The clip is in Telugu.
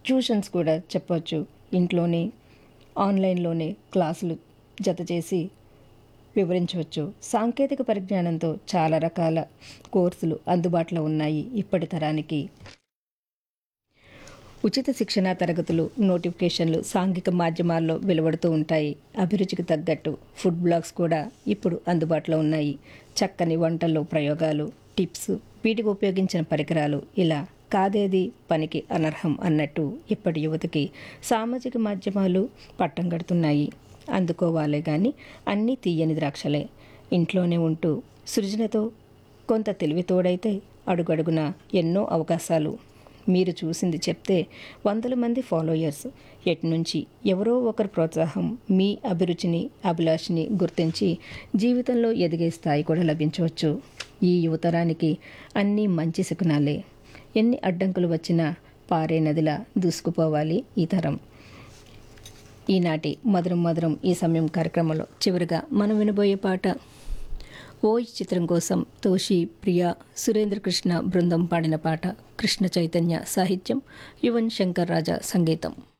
ట్యూషన్స్ కూడా చెప్పవచ్చు ఇంట్లోనే ఆన్లైన్లోనే క్లాసులు జత చేసి వివరించవచ్చు సాంకేతిక పరిజ్ఞానంతో చాలా రకాల కోర్సులు అందుబాటులో ఉన్నాయి ఇప్పటి తరానికి ఉచిత శిక్షణ తరగతులు నోటిఫికేషన్లు సాంఘిక మాధ్యమాల్లో వెలువడుతూ ఉంటాయి అభిరుచికి తగ్గట్టు ఫుడ్ బ్లాగ్స్ కూడా ఇప్పుడు అందుబాటులో ఉన్నాయి చక్కని వంటల్లో ప్రయోగాలు టిప్స్ వీటికి ఉపయోగించిన పరికరాలు ఇలా కాదేది పనికి అనర్హం అన్నట్టు ఇప్పటి యువతకి సామాజిక మాధ్యమాలు పట్టం కడుతున్నాయి అందుకోవాలే కానీ అన్నీ తీయని ద్రాక్షలే ఇంట్లోనే ఉంటూ సృజనతో కొంత తెలివి తోడైతే అడుగడుగున ఎన్నో అవకాశాలు మీరు చూసింది చెప్తే వందల మంది ఫాలోయర్స్ ఎటు నుంచి ఎవరో ఒకరి ప్రోత్సాహం మీ అభిరుచిని అభిలాషిని గుర్తించి జీవితంలో ఎదిగే స్థాయి కూడా లభించవచ్చు ఈ యువతరానికి అన్నీ మంచి శకునాలే ఎన్ని అడ్డంకులు వచ్చినా పారే నదిలా దూసుకుపోవాలి ఈ తరం ఈనాటి మధురం మధురం ఈ సమయం కార్యక్రమంలో చివరిగా మనం వినబోయే పాట ఓయ్ చిత్రం కోసం తోషి ప్రియా సురేంద్ర కృష్ణ బృందం పాడిన పాట కృష్ణ చైతన్య సాహిత్యం యువన్ శంకర్ రాజా సంగీతం